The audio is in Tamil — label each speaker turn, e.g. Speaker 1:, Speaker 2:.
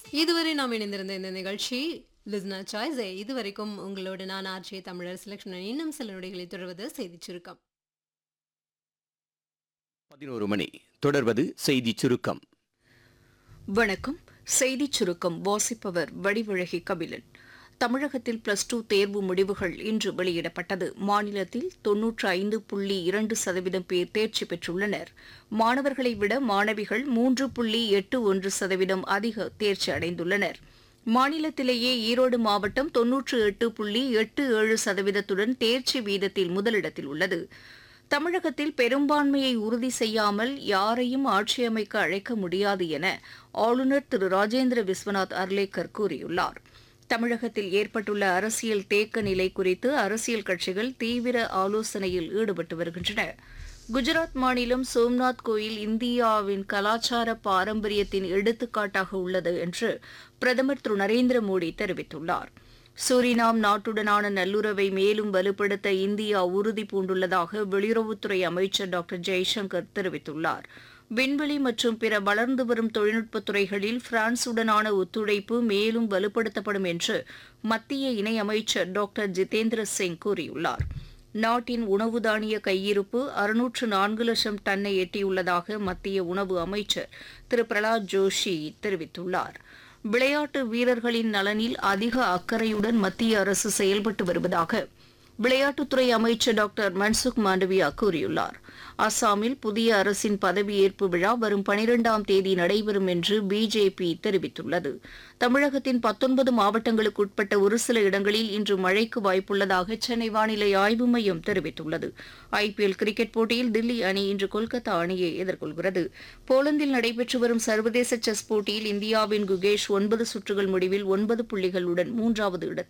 Speaker 1: இதுவரை நாம் இணைந்திருந்த இந்த நிகழ்ச்சி லிஸ்னா சாய்ஸ் இதுவரைக்கும் உங்களோடு நான் ஆர்ஜே தமிழர் செலக்ஷன் இன்னும் சில நொடிகளில் தொடர்வது செய்திச் சுருக்கம்
Speaker 2: பதினோரு மணி தொடர்வது செய்தி சுருக்கம்
Speaker 3: வணக்கம் செய்திச் சுருக்கம் வாசிப்பவர் வடிவழகி கபிலன் தமிழகத்தில் பிளஸ் டூ தேர்வு முடிவுகள் இன்று வெளியிடப்பட்டது மாநிலத்தில் தொன்னூற்று ஐந்து புள்ளி இரண்டு சதவீதம் பேர் தேர்ச்சி பெற்றுள்ளனர் மாணவர்களை விட மாணவிகள் மூன்று புள்ளி எட்டு ஒன்று சதவீதம் அதிக தேர்ச்சி அடைந்துள்ளனர் மாநிலத்திலேயே ஈரோடு மாவட்டம் தொன்னூற்று எட்டு புள்ளி எட்டு ஏழு சதவீதத்துடன் தேர்ச்சி வீதத்தில் முதலிடத்தில் உள்ளது தமிழகத்தில் பெரும்பான்மையை உறுதி செய்யாமல் யாரையும் ஆட்சியமைக்க அழைக்க முடியாது என ஆளுநர் திரு ராஜேந்திர விஸ்வநாத் அர்லேக்கர் கூறியுள்ளார் தமிழகத்தில் ஏற்பட்டுள்ள அரசியல் தேக்க நிலை குறித்து அரசியல் கட்சிகள் தீவிர ஆலோசனையில் ஈடுபட்டு வருகின்றன குஜராத் மாநிலம் சோம்நாத் கோயில் இந்தியாவின் கலாச்சார பாரம்பரியத்தின் எடுத்துக்காட்டாக உள்ளது என்று பிரதமர் திரு நரேந்திர மோடி தெரிவித்துள்ளார் சூரினாம் நாட்டுடனான நல்லுறவை மேலும் வலுப்படுத்த இந்தியா உறுதி பூண்டுள்ளதாக வெளியுறவுத்துறை அமைச்சர் டாக்டர் ஜெய்சங்கர் தெரிவித்துள்ளார் விண்வெளி மற்றும் பிற வளர்ந்து வரும் தொழில்நுட்பத் துறைகளில் பிரான்சுடனான ஒத்துழைப்பு மேலும் வலுப்படுத்தப்படும் என்று மத்திய இணையமைச்சர் டாக்டர் ஜிதேந்திர சிங் கூறியுள்ளார் நாட்டின் உணவு தானிய கையிருப்பு அறுநூற்று நான்கு லட்சம் டன்னை எட்டியுள்ளதாக மத்திய உணவு அமைச்சர் திரு பிரலாத் ஜோஷி தெரிவித்துள்ளார் விளையாட்டு வீரர்களின் நலனில் அதிக அக்கறையுடன் மத்திய அரசு செயல்பட்டு வருவதாக விளையாட்டுத்துறை அமைச்சர் டாக்டர் மன்சுக் மாண்டவியா கூறியுள்ளார் அஸ்ஸாமில் புதிய அரசின் பதவியேற்பு விழா வரும் பனிரெண்டாம் தேதி நடைபெறும் என்று பிஜேபி தெரிவித்துள்ளது தமிழகத்தின் பத்தொன்பது மாவட்டங்களுக்கு உட்பட்ட ஒரு சில இடங்களில் இன்று மழைக்கு வாய்ப்புள்ளதாக சென்னை வானிலை ஆய்வு மையம் தெரிவித்துள்ளது ஐபிஎல் கிரிக்கெட் போட்டியில் தில்லி அணி இன்று கொல்கத்தா அணியை எதிர்கொள்கிறது போலந்தில் நடைபெற்று வரும் சர்வதேச செஸ் போட்டியில் இந்தியாவின் குகேஷ் ஒன்பது சுற்றுகள் முடிவில் ஒன்பது புள்ளிகளுடன் மூன்றாவது இடத்தில்